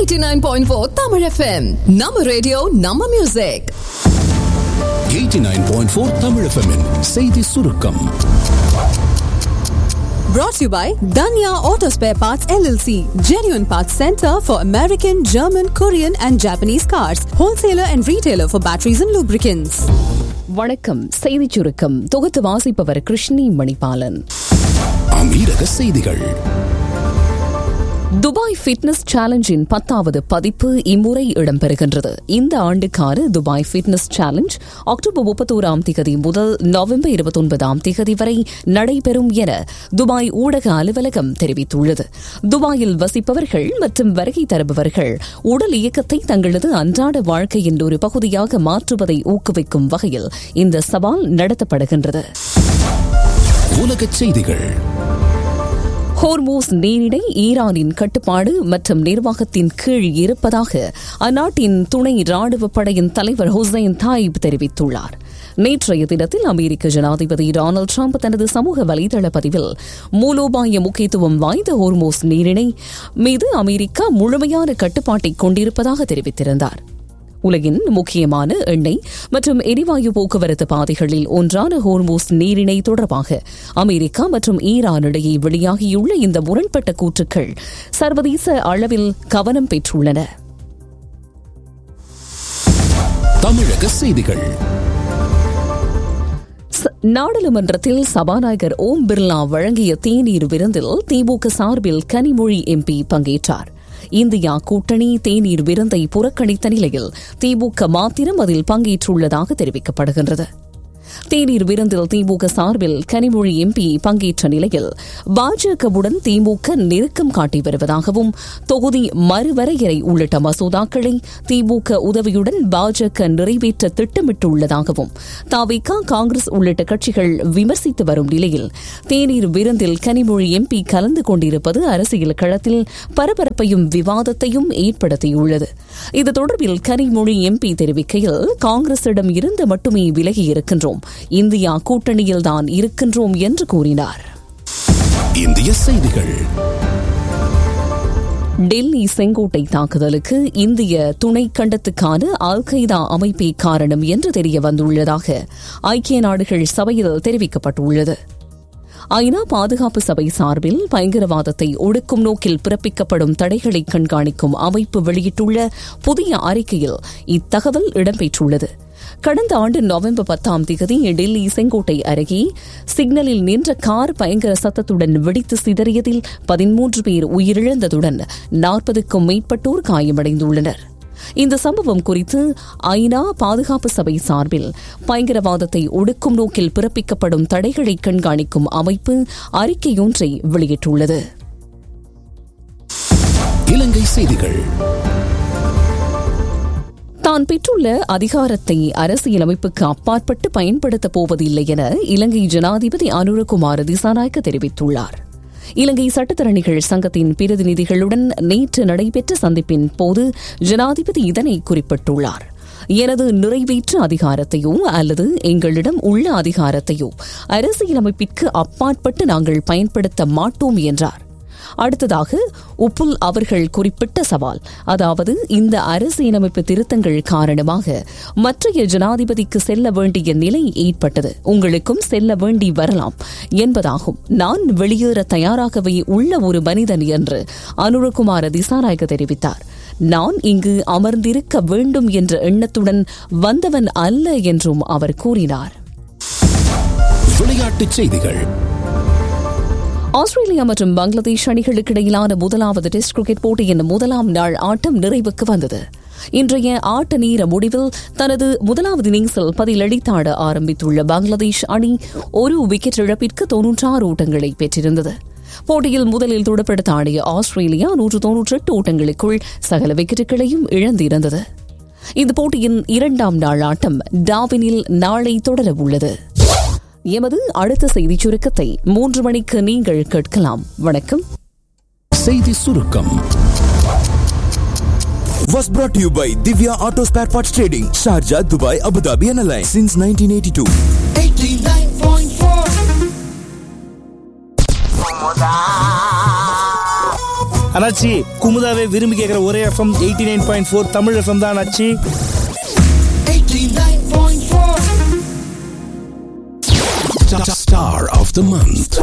89.4 Tamil FM. நம்ம radio நம்ம music 89.4 Tamil FM -இன் செய்தி சுருக்கம் brought to you by Danya Auto Spare Parts LLC, genuine parts center for American, German, Korean and Japanese cars, wholesaler and retailer for batteries and lubricants. வணக்கம் செய்திச் சுருக்கம் தொகுத்து வாசிப்பவர் கிருஷ்ணி மணிபாலன் அமீரக செய்திகள் துபாய் ஃபிட்னஸ் சேலஞ்சின் பத்தாவது பதிப்பு இம்முறை இடம்பெறுகின்றது இந்த ஆண்டுக்கான துபாய் ஃபிட்னஸ் சேலஞ்ச் அக்டோபர் முப்பத்தோராம் திகதி முதல் நவம்பர் இருபத்தொன்பதாம் திகதி வரை நடைபெறும் என துபாய் ஊடக அலுவலகம் தெரிவித்துள்ளது துபாயில் வசிப்பவர்கள் மற்றும் வருகை தருபவர்கள் உடல் இயக்கத்தை தங்களது அன்றாட வாழ்க்கையின் ஒரு பகுதியாக மாற்றுவதை ஊக்குவிக்கும் வகையில் இந்த சவால் நடத்தப்படுகின்றது உலகச் செய்திகள் ஹோர்மூஸ் நீரிணை ஈரானின் கட்டுப்பாடு மற்றும் நிர்வாகத்தின் கீழ் இருப்பதாக அந்நாட்டின் துணை ராணுவ படையின் தலைவர் ஹுசைன் தாயிப் தெரிவித்துள்ளார் நேற்றைய தினத்தில் அமெரிக்க ஜனாதிபதி டொனால்டு டிரம்ப் தனது சமூக வலைதள பதிவில் மூலோபாய முக்கியத்துவம் வாய்ந்த ஹோர்மோஸ் நீரிணை மீது அமெரிக்கா முழுமையான கட்டுப்பாட்டை கொண்டிருப்பதாக தெரிவித்திருந்தார் உலகின் முக்கியமான எண்ணெய் மற்றும் எரிவாயு போக்குவரத்து பாதைகளில் ஒன்றான ஹோர்மோஸ் நீரிணை தொடர்பாக அமெரிக்கா மற்றும் ஈரான் இடையே வெளியாகியுள்ள இந்த முரண்பட்ட கூற்றுக்கள் சர்வதேச அளவில் கவனம் பெற்றுள்ளன தமிழக செய்திகள் ச- நாடாளுமன்றத்தில் சபாநாயகர் ஓம் பிர்லா வழங்கிய தேநீர் விருந்தில் திமுக சார்பில் கனிமொழி எம்பி பங்கேற்றார் இந்தியா கூட்டணி தேநீர் விருந்தை புறக்கணித்த நிலையில் திமுக மாத்திரம் அதில் பங்கேற்றுள்ளதாக தெரிவிக்கப்படுகின்றது தேநீர் விருந்தில் திமுக சார்பில் கனிமொழி எம்பி பங்கேற்ற நிலையில் பாஜகவுடன் திமுக நெருக்கம் காட்டி வருவதாகவும் தொகுதி மறுவரையறை உள்ளிட்ட மசோதாக்களை திமுக உதவியுடன் பாஜக நிறைவேற்ற திட்டமிட்டுள்ளதாகவும் தாவிக காங்கிரஸ் உள்ளிட்ட கட்சிகள் விமர்சித்து வரும் நிலையில் தேநீர் விருந்தில் கனிமொழி எம்பி கலந்து கொண்டிருப்பது அரசியல் களத்தில் பரபரப்பையும் விவாதத்தையும் ஏற்படுத்தியுள்ளது இது தொடர்பில் கனிமொழி எம்பி தெரிவிக்கையில் காங்கிரசிடம் இருந்து மட்டுமே விலகி இருக்கின்றோம் இந்தியா கூட்டணியில்தான் இருக்கின்றோம் என்று கூறினார் இந்திய செய்திகள் டெல்லி செங்கோட்டை தாக்குதலுக்கு இந்திய துணை கண்டத்துக்கான அல் qaeda அமைப்பே காரணம் என்று தெரிய வந்துள்ளதாக ஐக்கிய நாடுகள் சபையில் தெரிவிக்கப்பட்டுள்ளது ஐநா பாதுகாப்பு சபை சார்பில் பயங்கரவாதத்தை ஒடுக்கும் நோக்கில் பிறப்பிக்கப்படும் தடைகளை கண்காணிக்கும் அமைப்பு வெளியிட்டுள்ள புதிய அறிக்கையில் இத்தகவல் இடம்பெற்றுள்ளது கடந்த ஆண்டு நவம்பர் பத்தாம் தேதி டெல்லி செங்கோட்டை அருகே சிக்னலில் நின்ற கார் பயங்கர சத்தத்துடன் வெடித்து சிதறியதில் பதிமூன்று பேர் உயிரிழந்ததுடன் நாற்பதுக்கும் மேற்பட்டோர் காயமடைந்துள்ளனர் இந்த சம்பவம் குறித்து ஐநா பாதுகாப்பு சபை சார்பில் பயங்கரவாதத்தை ஒடுக்கும் நோக்கில் பிறப்பிக்கப்படும் தடைகளை கண்காணிக்கும் அமைப்பு அறிக்கையொன்றை வெளியிட்டுள்ளது இலங்கை செய்திகள் தான் பெற்றுள்ள அதிகாரத்தை அரசியலமைப்புக்கு அப்பாற்பட்டு பயன்படுத்தப் போவதில்லை என இலங்கை ஜனாதிபதி அனுரகுமார் திசாநாயக்க தெரிவித்துள்ளார் இலங்கை சட்டத்தரணிகள் சங்கத்தின் பிரதிநிதிகளுடன் நேற்று நடைபெற்ற சந்திப்பின் போது ஜனாதிபதி இதனை குறிப்பிட்டுள்ளார் எனது நிறைவேற்று அதிகாரத்தையோ அல்லது எங்களிடம் உள்ள அதிகாரத்தையோ அரசியலமைப்பிற்கு அப்பாற்பட்டு நாங்கள் பயன்படுத்த மாட்டோம் என்றார் அடுத்ததாக உப்புல் அவர்கள் குறிப்பிட்ட சவால் அதாவது இந்த அரசியலமைப்பு திருத்தங்கள் காரணமாக மற்றைய ஜனாதிபதிக்கு செல்ல வேண்டிய நிலை ஏற்பட்டது உங்களுக்கும் செல்ல வேண்டி வரலாம் என்பதாகும் நான் வெளியேற தயாராகவே உள்ள ஒரு மனிதன் என்று அனுரகுமார திசாநாயக தெரிவித்தார் நான் இங்கு அமர்ந்திருக்க வேண்டும் என்ற எண்ணத்துடன் வந்தவன் அல்ல என்றும் அவர் கூறினார் விளையாட்டுச் செய்திகள் ஆஸ்திரேலியா மற்றும் பங்களாதேஷ் அணிகளுக்கு இடையிலான முதலாவது டெஸ்ட் கிரிக்கெட் போட்டியின் முதலாம் நாள் ஆட்டம் நிறைவுக்கு வந்தது இன்றைய ஆட்ட நேர முடிவில் தனது முதலாவது இன்னிங்ஸில் பதிலளித்தாட ஆரம்பித்துள்ள பங்களாதேஷ் அணி ஒரு விக்கெட் இழப்பிற்கு தொன்னூற்றாறு ஓட்டங்களை பெற்றிருந்தது போட்டியில் முதலில் துடுப்படுத்த ஆடிய ஆஸ்திரேலியா நூற்று தொன்னூற்றி எட்டு ஓட்டங்களுக்குள் சகல விக்கெட்டுகளையும் இழந்திருந்தது இந்த போட்டியின் இரண்டாம் நாள் ஆட்டம் டாவினில் நாளை தொடர உள்ளது எமது அடுத்த செய்திச் சுருக்கத்தை மூன்று மணிக்கு நீங்கள் கேட்கலாம் வணக்கம் செய்தி சுருக்கம் was brought to you by Divya Auto Spare Parts Trading, Sharjah, Dubai, Abu Dhabi and Alliance since 1982. அண்ணாச்சி குமுதாவே விரும்பி கேட்குற ஒரே FM eighty nine point four Tamil FM தான் அண்ணாச்சி Star of the month.